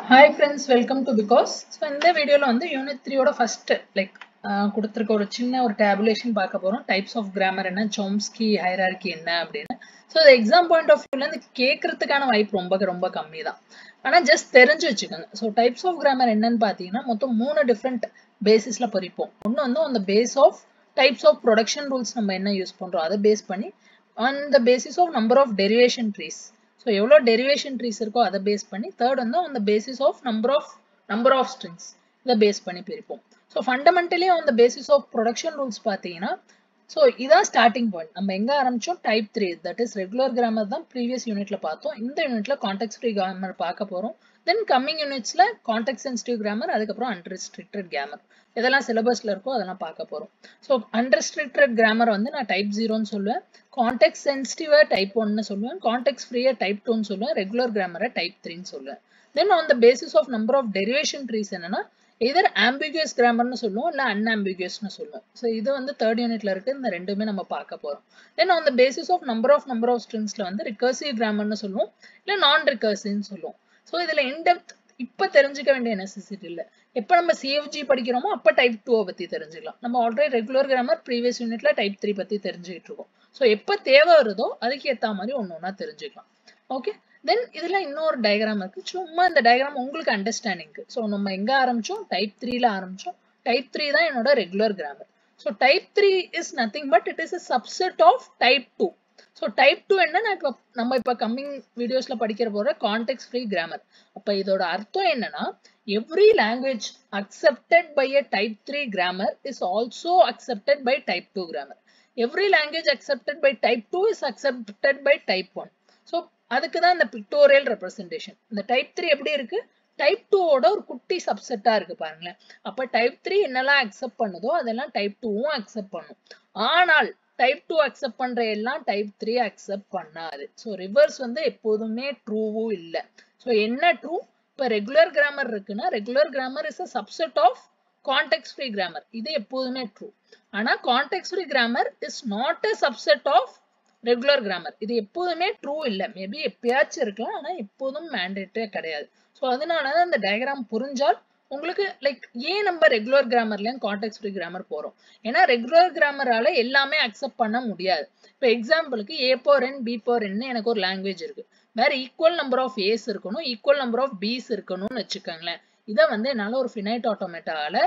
hi friends welcome to because so இந்த வீடியோவில் வந்து யூனிட் த்ரீயோட ஃபர்ஸ்ட் லைக் கொடுத்துருக்க ஒரு சின்ன ஒரு டேபுலேஷன் பார்க்க போகிறோம் டைப்ஸ் ஆஃப் கிராமர் என்ன சோம்ஸ்கி ஹைரார்கி என்ன அப்படின்னு ஸோ இந்த எக்ஸாம் பாயிண்ட் ஆஃப் வியூலேருந்து கேட்கறதுக்கான வாய்ப்பு ரொம்ப ரொம்ப கம்மி தான் ஆனால் ஜஸ்ட் தெரிஞ்சு வச்சுக்கோங்க ஸோ டைப்ஸ் ஆஃப் கிராமர் என்னன்னு பார்த்தீங்கன்னா மொத்தம் மூணு டிஃப்ரெண்ட் பேசிஸில் பிரிப்போம் ஒன்று வந்து அந்த base of types of production rules நம்ம என்ன யூஸ் பண்ணுறோம் அதை பேஸ் பண்ணி on the basis of number of derivation trees so எவ்வளோ டெரிவேஷன் ட்ரீஸ் இருக்கோ அதை பேஸ் பண்ணி தேர்ட் வந்து அந்த basis of number of number of strings இதை பேஸ் பண்ணி பிரிப்போம் so fundamentally on the basis of production rules பார்த்தீங்கன்னா ஸோ இதான் ஸ்டார்டிங் பாயிண்ட் நம்ம எங்கே ஆரம்பிச்சோம் type three that is regular grammar தான் ப்ரீவியஸ் யூனிட்ல பார்த்தோம் இந்த யூனிட்ல கான்டெக்ட் ஃப்ரீ கிராமர் பார்க்க போகிறோம் தென் கம்மிங் யூனிட்ஸ்ல கான்டெக்ட் சென்சிட்டிவ் கிராமர் அதுக்கப்புறம் அன்ரெஸ்ட்ரிக்டட் கிராமர் இதெல்லாம் சிலபஸ்ல இருக்கோ அதெல்லாம் பார்க்க போகிறோம் ஸோ அன்ரெஸ்ட்ரிக்டட் கிராமர் வந்து நான் டைப் ஜீரோன்னு சொல்லுவேன் கான்டெக்ட் சென்சிட்டிவா டைப் ஒன்னு சொல்லுவேன் கான்டெக்ட் ஃப்ரீயா டைப் டூன்னு சொல்லுவேன் ரெகுலர் கிராமரை டைப் த்ரீன்னு சொல்லுவேன் then on the basis of number of derivation trees என்னன்னா எதர் ஆம்பிகுயஸ் கிராமர்னு சொல்லுவோம் இல்லை அன்ஆம்பிகுயஸ்னு சொல்லுவோம் ஸோ இது வந்து தேர்ட் யூனிட்ல இருக்கு இந்த ரெண்டுமே நம்ம பார்க்க போறோம் then on the basis of number of number of ஸ்ட்ரிங்ஸ்ல வந்து ரிகர்சிவ் கிராமர்னு சொல்லுவோம் இல்லை நான் ரிகர்சிவ்னு சொல்லுவோம் ஸோ இதுல இன்டெப்த் இப்போ தெரிஞ்சுக்க வேண்டிய நெசசிட்டி இல்லை எப்போ நம்ம சிஎஃப்ஜி படிக்கிறோமோ அப்போ டைப் டூவை பற்றி தெரிஞ்சுக்கலாம் நம்ம ஆல்ரெடி ரெகுலர் கிராமர் ப்ரீவியஸ் யூனிட்ல டைப் த்ரீ பற்றி தெரிஞ்சுக்கிட்டு இருக்கோம் ஸோ எப்போ தேவை வருதோ அதுக்கு ஏற்ற மாதிரி ஒன்று ஒன்றா தெரிஞ்சுக்கலாம் ஓகே தென் இதில் இன்னொரு டயக்ராம் இருக்கு சும்மா இந்த டயக்ராம் உங்களுக்கு அண்டர்ஸ்டாண்டிங்க்கு ஸோ நம்ம எங்கே ஆரம்பிச்சோம் டைப் த்ரீல ஆரம்பிச்சோம் டைப் த்ரீ தான் என்னோட regular grammar so type three is nothing but it is a subset of type two so type two என்ன நான் இப்போ நம்ம இப்போ கம்மிங் வீடியோஸ்ல படிக்கிற போற கான்டெக்ட் ஃப்ரீ கிராமர் அப்போ இதோட அர்த்தம் என்னன்னா every language accepted by a type three grammar is also accepted by type two grammar every language accepted by type two is accepted by type one so அதுக்கு தான் இந்த பிக்டோரியல் ரெப்ரஸன்டேஷன் இந்த type three எப்படி இருக்கு type டூவோட ஒரு குட்டி சப்செட்டா இருக்கு பாருங்களேன் அப்ப டைப் த்ரீ என்னெல்லாம் அக்செப்ட் பண்ணுதோ அதெல்லாம் டைப் டூவும் அக்செப்ட் பண்ணும் ஆனால் டைப் டூ அக்செப்ட் பண்ற எல்லாம் டைப் த்ரீ அக்செப்ட் பண்ணாது ஸோ ரிவர்ஸ் வந்து எப்போதுமே ட்ரூவும் இல்லை ஸோ என்ன ட்ரூ இப்போ ரெகுலர் கிராமர் இருக்குன்னா regular grammar is a subset of context free grammar இது எப்போதுமே ட்ரூ ஆனா context free grammar is not a subset of regular grammar இது எப்போதுமே ட்ரூ இல்லை மேபி எப்பயாச்சும் இருக்கலாம் ஆனா எப்போதும் மேண்டேட்டே கிடையாது ஸோ அதனால தான் இந்த டயக்ராம் புரிஞ்சால் உங்களுக்கு லைக் ஏன் நம்ம ரெகுலர் கிராமர்லயும் கான்டெக்ட் ஃப்ரீ கிராமர் போறோம் ஏன்னா ரெகுலர் கிராமரால எல்லாமே அக்செப்ட் பண்ண முடியாது இப்போ எக்ஸாம்பிளுக்கு ஏ போர் என் பி போர் என் எனக்கு ஒரு லாங்குவேஜ் இருக்கு வேற ஈக்குவல் நம்பர் ஆஃப் ஏஸ் இருக்கணும் ஈக்குவல் நம்பர் ஆஃப் பிஸ் இருக்கணும்னு வச்சுக்கோங்களேன் இதை வந்து என்னால ஒரு ஃபினைட் ஆட்டோமேட்டால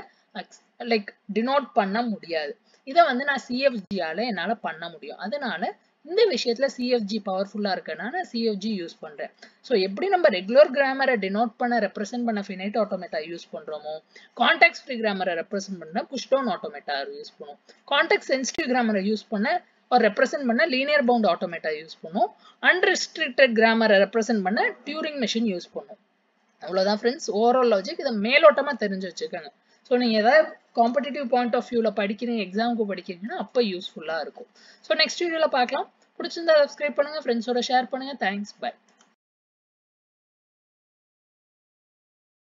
லைக் டினோட் பண்ண முடியாது இதை வந்து நான் சிஎஃப்ஜியால என்னால பண்ண முடியும் அதனால இந்த விஷயத்துல சிஎஃப்ஜி பவர்ஃபுல்லா இருக்கனால சிஎஃப்ஜி யூஸ் பண்றேன் ஸோ எப்படி நம்ம ரெகுலர் கிராமரை டினோட் பண்ண ரெப்ரசென்ட் பண்ண ஃபினைட் ஆட்டோமேட்டா யூஸ் பண்றோமோ கான்டாக்ட் ஃப்ரீ கிராமரை ரெப்ரசென்ட் பண்ண புஷ் டவுன் ஆட்டோமேட்டா யூஸ் பண்ணுவோம் கான்டாக்ட் சென்சிட்டிவ் கிராமரை யூஸ் பண்ண ஒரு ரெப்ரசென்ட் பண்ண லீனியர் பவுண்ட் ஆட்டோமேட்டா யூஸ் பண்ணுவோம் அன்ரெஸ்ட்ரிக்டட் கிராமரை ரெப்ரசென்ட் பண்ண டியூரிங் மிஷின் யூஸ் பண்ணுவோம் அவ்வளோதான் ஃப்ரெண்ட்ஸ் ஓவரால் லாஜிக் இதை மேலோட்டமா தெரிஞ்சு வச்சுக்கோங்க ஸோ நீங்கள் ஏதாவது காம்படிட்டிவ் பாயிண்ட் ஆஃப் வியூவில் படிக்கிறீங்க எக்ஸாமுக்கு படிக்கிறீங்கன்னா அப்போ யூஸ்ஃபுல்லாக இருக்கும் ஸோ நெக்ஸ்ட் வீடியோவில் பார்க்கலாம் பிடிச்சிருந்தா சப்ஸ்கிரைப் பண்ணுங்க ஃப்ரெண்ட்ஸோட ஷேர் பண்ணுங்க தேங்க்ஸ் பை